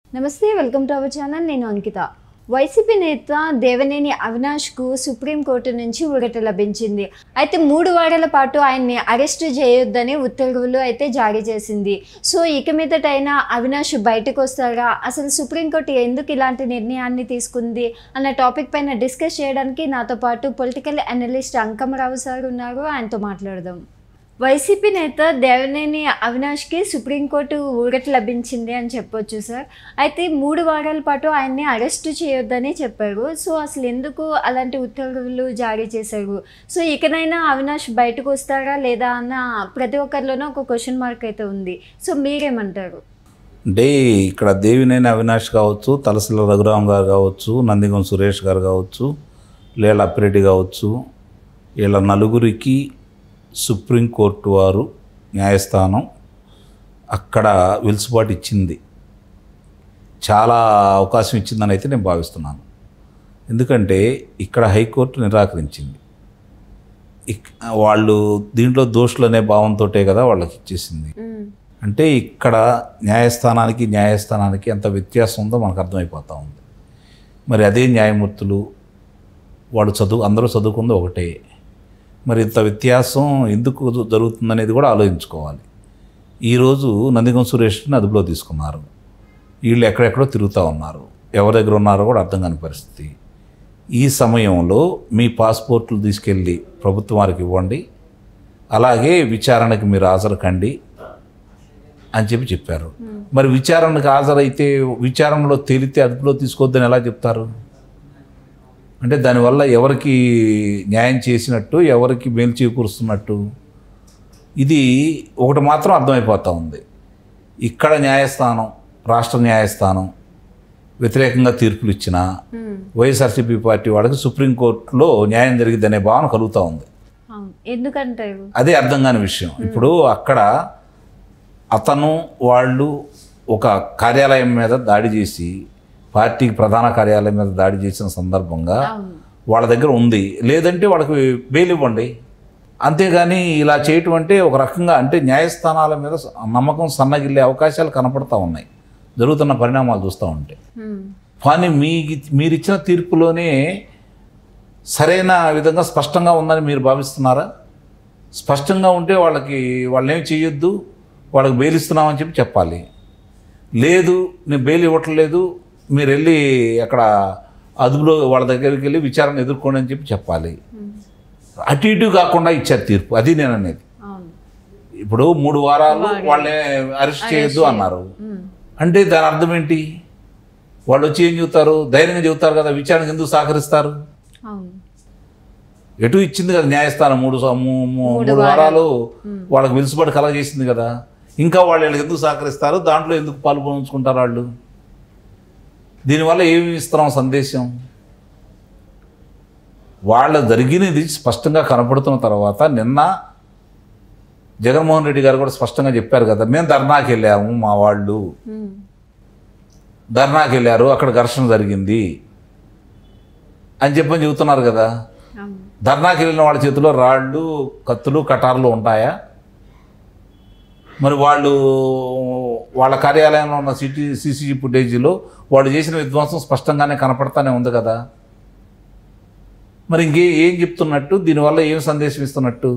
నమస్తే welcome to our channel నేను అంకిత YCP నేత దేవనేని అవినాష్కు సుప్రీంకోర్టు నుంచి ఊరట లభించింది అయితే మూడు వారాల పాటు ఆయన్ని అరెస్ట్ చేయొద్దని ఉత్తర్వులు అయితే జారీ చేసింది సో ఇక మీదటైనా అవినాష్ బయటకు వస్తారా అసలు సుప్రీంకోర్టు ఎందుకు ఇలాంటి నిర్ణయాన్ని తీసుకుంది అన్న టాపిక్ పైన డిస్కస్ చేయడానికి నాతో పాటు పొలిటికల్ అనలిస్ట్ అంకమరావు సార్ ఉన్నారు ఆయనతో మాట్లాడదాం వైసీపీ నేత దేవనేని అవినాష్కి సుప్రీంకోర్టు ఊరట లభించింది అని చెప్పొచ్చు సార్ అయితే మూడు వారాల పాటు ఆయన్ని అరెస్ట్ చేయొద్దని చెప్పారు సో అసలు ఎందుకు అలాంటి ఉత్తర్వులు జారీ చేశారు సో ఇకనైనా అవినాష్ బయటకు వస్తారా లేదా అన్న ప్రతి ఒక్కరిలోనూ ఒక క్వశ్చన్ మార్క్ అయితే ఉంది సో మీరేమంటారు అంటే ఇక్కడ దేవినేని అవినాష్ కావచ్చు తలసిల రఘురామ్ గారు కావచ్చు నందిగం సురేష్ గారు కావచ్చు లేల అప్పిరెడ్డి కావచ్చు వీళ్ళ నలుగురికి సుప్రీంకోర్టు వారు న్యాయస్థానం అక్కడ వెలుసుబాటు ఇచ్చింది చాలా అవకాశం ఇచ్చిందని అయితే నేను భావిస్తున్నాను ఎందుకంటే ఇక్కడ హైకోర్టు నిరాకరించింది ఇక్- వాళ్ళు దీంట్లో దోషులు అనే భావంతోటే కదా వాళ్ళకి ఇచ్చేసింది అంటే ఇక్కడ న్యాయస్థానానికి న్యాయస్థానానికి ఎంత వ్యత్యాసం ఉందో మనకు అర్థమైపోతూ ఉంది మరి అదే న్యాయమూర్తులు వాళ్ళు చదువు అందరూ చదువుకుంది ఒకటే మరి ఇంత వ్యత్యాసం ఎందుకు జరుగుతుందనేది కూడా ఆలోచించుకోవాలి ఈరోజు నందిగం సురేష్ని అదుపులో తీసుకున్నారు వీళ్ళు ఎక్కడెక్కడో తిరుగుతూ ఉన్నారు ఎవరి దగ్గర ఉన్నారో కూడా అర్థం కాని పరిస్థితి ఈ సమయంలో మీ పాస్పోర్ట్లు తీసుకెళ్ళి ప్రభుత్వం వారికి ఇవ్వండి అలాగే విచారణకి మీరు హాజరు కండి అని చెప్పి చెప్పారు మరి విచారణకు హాజరైతే విచారణలో తేలితే అదుపులో తీసుకోవద్దని ఎలా చెప్తారు అంటే దానివల్ల ఎవరికి న్యాయం చేసినట్టు ఎవరికి మేలు చేకూరుస్తున్నట్టు ఇది ఒకటి మాత్రం అర్థమైపోతూ ఉంది ఇక్కడ న్యాయస్థానం రాష్ట్ర న్యాయస్థానం వ్యతిరేకంగా తీర్పులు ఇచ్చిన వైఎస్ఆర్సీపీ పార్టీ వాళ్ళకి సుప్రీంకోర్టులో న్యాయం జరిగిద్దనే భావన కలుగుతూ ఉంది అవును ఎందుకంటారు అదే అర్థం కాని విషయం ఇప్పుడు అక్కడ అతను వాళ్ళు ఒక కార్యాలయం మీద దాడి చేసి పార్టీకి ప్రధాన కార్యాలయం మీద దాడి చేసిన సందర్భంగా అవును వాళ్ళ దగ్గర ఉంది లేదంటే వాళ్ళకి బెయిల్ ఇవ్వండి అంతేగాని ఇలా చేయటం అంటే ఒక రకంగా అంటే న్యాయస్థానాల మీద నమ్మకం సన్నగిల్లే అవకాశాలు కనపడతా ఉన్నాయి జరుగుతున్న పరిణామాలు చూస్తూ ఉంటే ఉమ్. కానీ మీ మీరిచ్చిన తీర్పులోనే సరైన విధంగా స్పష్టంగా ఉందని మీరు భావిస్తున్నారా స్పష్టంగా ఉంటే వాళ్ళకి వాళ్ళని ఏం చేయొద్దు వాళ్ళకి బెయిల్ ఇస్తున్నామని చెప్పి చెప్పాలి లేదు నేను బెయిల్ ఇవ్వట్లేదు మీరు వెళ్ళి అక్కడ అదుపులో వాళ్ళ దగ్గరికి వెళ్ళి విచారణ ఎదుర్కోండి అని చెప్పి చెప్పాలి అటు ఇటు కాకుండా ఇచ్చారు తీర్పు అది నేను అనేది అవును ఇప్పుడు మూడు వారాలు వాళ్ళని అరెస్ట్ చేయొద్దు అన్నారు ఉమ్. అంటే దాని అర్థం ఏంటి వాళ్ళు వచ్చి ఏం చెబుతారు ధైర్యంగా చెబుతారు కదా విచారణకు ఎందుకు సహకరిస్తారు అవును ఎటు ఇచ్చింది కదా న్యాయస్థానం మూడు స- మూ- మూ- మూడు వారాలు వాళ్ళకి వెలుసుబాటు కలగజేసింది కదా ఇంకా వాళ్ళు వీళ్ళకి ఎందుకు సహకరిస్తారు దాంట్లో ఎందుకు పాలు పంచుకుంటారు వాళ్ళు దీనివల్ల ఏమి ఇస్తున్నాం సందేశం వాళ్ళ జరిగినది స్పష్టంగా కనపడుతున్న తర్వాత నిన్న జగన్మోహన్ రెడ్డి గారు కూడా స్పష్టంగా చెప్పారు కదా మేము ధర్నాకి వెళ్ళాము మా వాళ్ళు ఉమ్. ధర్నాకి వెళ్ళారు అక్కడ ఘర్షణ జరిగింది అని చెప్పని చెబుతున్నారు కదా అవును ధర్నాకి వెళ్ళిన వాళ్ళ చేతిలో రాళ్ళు కత్తులు కటార్లు ఉంటాయా మరి వాళ్ళు వాళ్ళ కార్యాలయంలో ఉన్న సిటీ సీసీజీ ఫుటేజీలో వాళ్ళు చేసిన విధ్వంసం స్పష్టంగానే కనపడతానే ఉంది కదా మరి ఇంకే ఏం చెప్తున్నట్టు దీనివల్ల ఏం సందేశం ఇస్తున్నట్టు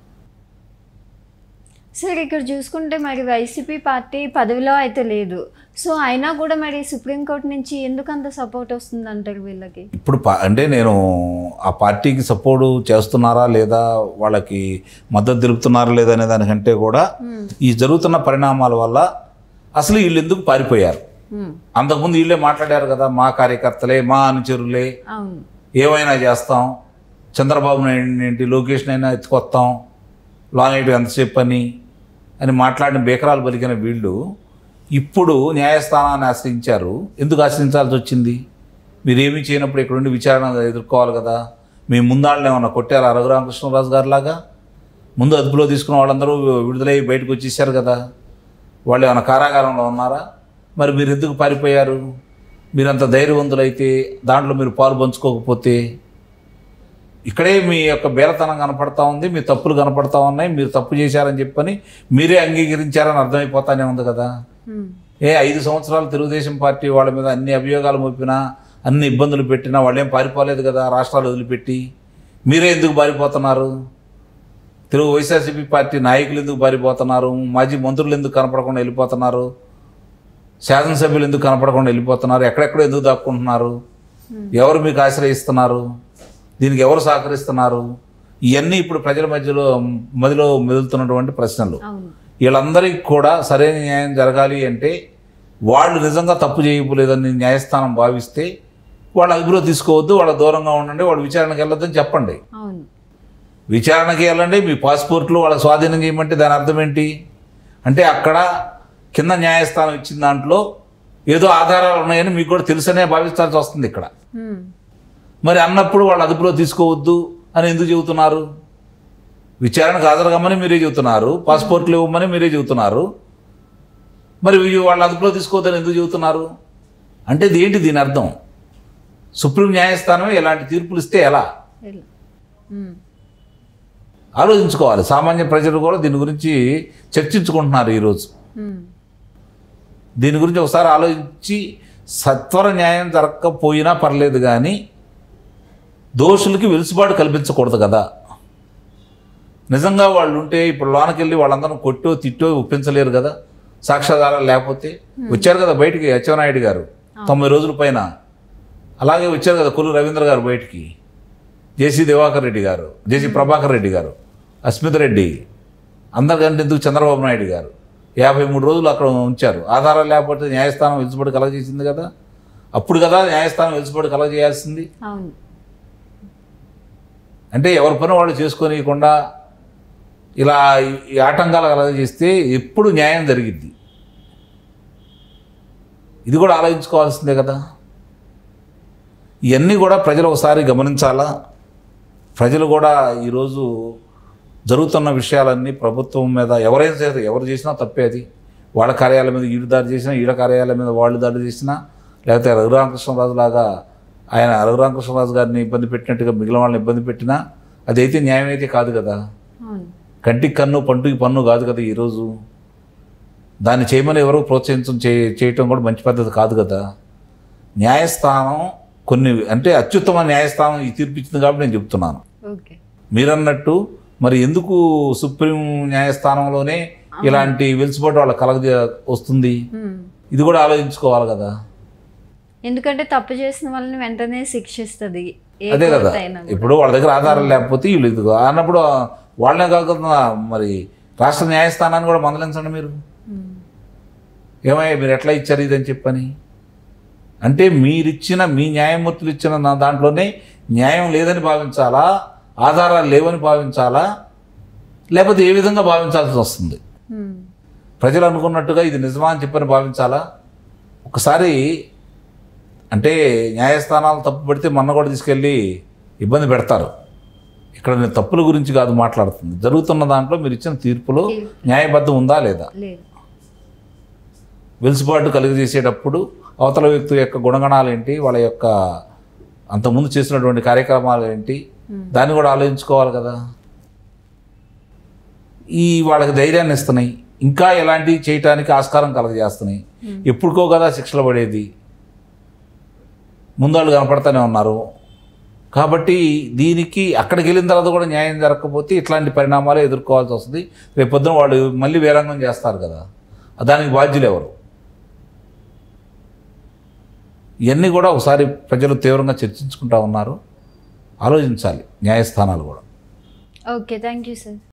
సార్ ఇక్కడ చూసుకుంటే మరి వైసీపీ పార్టీ పదవిలో అయితే లేదు సో అయినా కూడా మరి సుప్రీంకోర్టు నుంచి ఎందుకు అంత సపోర్ట్ వస్తుంది అంటారు వీళ్ళకి ఇప్పుడు పా- అంటే నేను ఆ పార్టీకి సపోర్ట్ చేస్తున్నారా లేదా వాళ్ళకి మద్దతు తెలుపుతున్నారా లేదా అనే దానికంటే కూడా ఈ జరుగుతున్న పరిణామాల వల్ల అసలు వీళ్ళు ఎందుకు పారిపోయారు ఉమ్. అంతకుముందు వీళ్ళే మాట్లాడారు కదా మా కార్యకర్తలే మా అనుచరులే అవును ఏమైనా చేస్తాం చంద్రబాబు నాయుడు ఏంటి లోకేష్ అయినా ఎత్తుకొస్తాం లాంగ్ ఎయిట్ ఎంతసేపు అని అని మాట్లాడిన బేకరాలు పలికిన వీళ్ళు ఇప్పుడు న్యాయస్థానాన్ని ఆశ్రయించారు ఎందుకు ఆశ్రయించాల్సి వచ్చింది మీరు ఏమీ చేయనప్పుడు ఇక్కడ ఉండి విచారణ ఎదుర్కోవాలి కదా మీ ముందాళ్ళని ఏమన్నా కొట్టారా రఘురామకృష్ణరాజు గారు లాగా ముందు అదుపులో తీసుకున్న వాళ్ళందరూ విడుదలై బయటకు వచ్చేసారు కదా వాళ్ళు ఏమైనా కారాగారంలో ఉన్నారా మరి మీరు ఎందుకు పారిపోయారు మీరంత ధైర్యవంతులైతే దాంట్లో మీరు పాలు పంచుకోకపోతే ఇక్కడే మీ యొక్క బేలతనం కనపడతా ఉంది మీ తప్పులు కనపడతా ఉన్నాయి మీరు తప్పు చేశారని చెప్పని మీరే అంగీకరించారని అర్థమైపోతానే ఉంది కదా ఉమ్. ఏ ఐదు సంవత్సరాలు తెలుగుదేశం పార్టీ వాళ్ళ మీద అన్ని అభియోగాలు మోపినా అన్ని ఇబ్బందులు పెట్టినా వాళ్ళేం పారిపోలేదు కదా రాష్ట్రాలు వదిలిపెట్టి మీరే ఎందుకు పారిపోతున్నారు తెలుగు వైఎస్ఆర్సీపీ పార్టీ నాయకులు ఎందుకు పారిపోతున్నారు మాజీ మంత్రులు ఎందుకు కనపడకుండా వెళ్ళిపోతున్నారు శాసనసభ్యులు ఎందుకు కనపడకుండా వెళ్ళిపోతున్నారు ఎక్కడెక్కడ ఎందుకు దాక్కుంటున్నారు ఎవరు మీకు ఆశ్రయిస్తున్నారు దీనికి ఎవరు సహకరిస్తున్నారు ఇవన్నీ ఇప్పుడు ప్రజల మధ్యలో మదిలో మెదులుతున్నటువంటి ప్రశ్నలు అవును వీళ్ళందరికీ కూడా సరైన న్యాయం జరగాలి అంటే వాళ్ళు నిజంగా తప్పు చేయలేదని న్యాయస్థానం భావిస్తే వాళ్ళ అదుపులో తీసుకోవద్దు వాళ్ళ దూరంగా ఉండండి వాళ్ళు విచారణకి వెళ్ళొద్దని చెప్పండి అవును విచారణకి వెళ్ళండి మీ పాస్పోర్ట్లు వాళ్ళకి స్వాధీనం చేయమంటే దాని అర్థం ఏంటి అంటే అక్కడ కింద న్యాయస్థానం ఇచ్చిన దాంట్లో ఏదో ఆధారాలు ఉన్నాయని మీకు కూడా తెలుసనే భావించాల్సి వస్తుంది ఇక్కడ ఉమ్. మరి అన్నప్పుడు వాళ్ళు అదుపులో తీసుకోవద్దు అని ఎందుకు చెబుతున్నారు విచారణకు హాజరుగమ్మని మీరే చెబుతున్నారు పాస్పోర్ట్లు ఇవ్వమని మీరే చెబుతున్నారు మరి ఇవి వాళ్ళు అదుపులో తీసుకోవద్దని ఎందుకు చెబుతున్నారు అంటే ఇది ఏంటి దీని అర్థం సుప్రీం న్యాయస్థానమే ఇలాంటి తీర్పులు ఇస్తే ఎలా ఇలా. ఉమ్. ఆలోచించుకోవాలి సామాన్య ప్రజలు కూడా దీని గురించి చర్చించుకుంటున్నారు ఈరోజు ఉమ్. దీని గురించి ఒకసారి ఆలోచించి సత్వర న్యాయం జరగకపోయినా పర్లేదు కానీ దోషులకి వెలుసుబాటు కల్పించకూడదు కదా నిజంగా వాళ్ళు ఉంటే ఇప్పుడు లోనకెళ్ళి వాళ్ళందరం కొట్టో తిట్టో ఒప్పించలేరు కదా సాక్ష్యాధారాలు లేకపోతే వచ్చారు కదా బయటికి అచ్చెన్నాయుడు గారు తొంభై రోజుల పైన అలాగే వచ్చారు కదా కొల్లు రవీంద్ర గారు బయటికి జేసీ దివాకర్ రెడ్డి గారు జేసీ ప్రభాకర్ రెడ్డి గారు అస్మిత్ రెడ్డి అందరికంటే ఎందుకు చంద్రబాబు నాయుడు గారు యాభై మూడు రోజులు అక్కడ ఉంచారు ఆధారాలు లేకపోతే న్యాయస్థానం వెలుసుబడి కలగజేసింది కదా అప్పుడు కదా న్యాయస్థానం వెలుసుబడి కలగజేయాల్సింది అవును అంటే ఎవరి పని వాళ్ళు చేసుకోనియకుండా ఇలా ఈ- ఈ ఆటంకాలు కలగజేస్తే ఎప్పుడు న్యాయం జరిగిద్ది ఇది కూడా ఆలోచించుకోవాల్సిందే కదా ఇవన్నీ కూడా ప్రజలు ఒకసారి గమనించాలా ప్రజలు కూడా ఈరోజు జరుగుతున్న విషయాలన్నీ ప్రభుత్వం మీద ఎవరైనా సరే ఎవరు చేసినా తప్పే అది వాళ్ళ కార్యాలయం మీద ఈడు దాడి చేసినా ఈడ కార్యాలయం మీద వాళ్ళు దాడి చేసినా లేకపోతే రఘురామకృష్ణరాజు లాగా ఆయన రఘురామకృష్ణరాజు గారిని ఇబ్బంది పెట్టినట్టుగా మిగిలిన వాళ్ళని ఇబ్బంది పెట్టినా అదైతే న్యాయం అయితే కాదు కదా అవును కంటికి కన్ను పంటుకి పన్ను కాదు కదా ఈరోజు దాన్ని చేయమని ఎవరు ప్రోత్సహించడం చే చేయటం కూడా మంచి పద్ధతి కాదు కదా న్యాయస్థానం కొన్ని అంటే అత్యుత్తమ న్యాయస్థానం ఈ తీర్పు ఇచ్చింది కాబట్టి నేను చెప్తున్నాను ఓకే మీరన్నట్టు మరి ఎందుకు సుప్రీం న్యాయస్థానంలోనే ఇలాంటి వెలుసుబాటు వాళ్ళ కలగ వస్తుంది ఉమ్. ఇది కూడా ఆలోచించుకోవాలి కదా ఎందుకంటే తప్పు చేసిన వాళ్ళని వెంటనే శిక్షిస్తుంది ఏ అదే కదా కోర్టు అయినా కూడా. ఇప్పుడు వాళ్ళ దగ్గర ఆధారం లేకపోతే వీళ్ళు ఇది అన్నప్పుడు వాళ్ళనే కాకుండా మరి రాష్ట్ర న్యాయస్థానాన్ని కూడా మందలించండి మీరు ఉమ్. ఏమయ్యా మీరు ఎట్లా ఇచ్చారు ఇదని చెప్పని అంటే మీరిచ్చిన మీ న్యాయమూర్తులు ఇచ్చిన నా దాంట్లోనే న్యాయం లేదని భావించాలా ఆధారాలు లేవని భావించాలా లేకపోతే ఏ విధంగా భావించాల్సి వస్తుంది ఉమ్. ప్రజలు అనుకున్నట్టుగా ఇది నిజమా అని చెప్పని భావించాలా ఒకసారి అంటే న్యాయస్థానాలు తప్పు పెడితే మొన్న కూడా తీసుకెళ్ళి ఇబ్బంది పెడతారు ఇక్కడ నేను తప్పుల గురించి కాదు మాట్లాడుతుంది జరుగుతున్న దాంట్లో మీరు ఇచ్చిన తీర్పులో న్యాయబద్ధం ఉందా లేదా లేదు వెలుసుబాటు కలుగజేసేటప్పుడు అవతల వ్యక్తి యొక్క గుణగణాలు ఏంటి వాళ్ళ యొక్క అంతకుముందు చేసినటువంటి కార్యక్రమాలు ఏంటి దాన్ని కూడా ఆలోచించుకోవాలి కదా ఈ వాళ్ళకి ధైర్యాన్ని ఇస్తున్నాయి ఇంకా ఎలాంటివి చేయటానికి ఆస్కారం కలగజేస్తున్నాయి ఎప్పుడుకో కదా శిక్షలు పడేది ముందాళ్ళు కనపడతానే ఉన్నారు కాబట్టి దీనికి అక్కడికి వెళ్ళిన తర్వాత కూడా న్యాయం జరగకపోతే ఇట్లాంటి పరిణామాలు ఎదుర్కోవాల్సి వస్తుంది రేపు పొద్దున వాళ్ళు మళ్ళీ వేరంగం చేస్తారు కదా దానికి బాధ్యులు ఎవరు ఇవన్నీ కూడా ఒకసారి ప్రజలు తీవ్రంగా చర్చించుకుంటా ఉన్నారు ఆలోచించాలి న్యాయస్థానాలు కూడా ఓకే థ్యాంక్ యూ సార్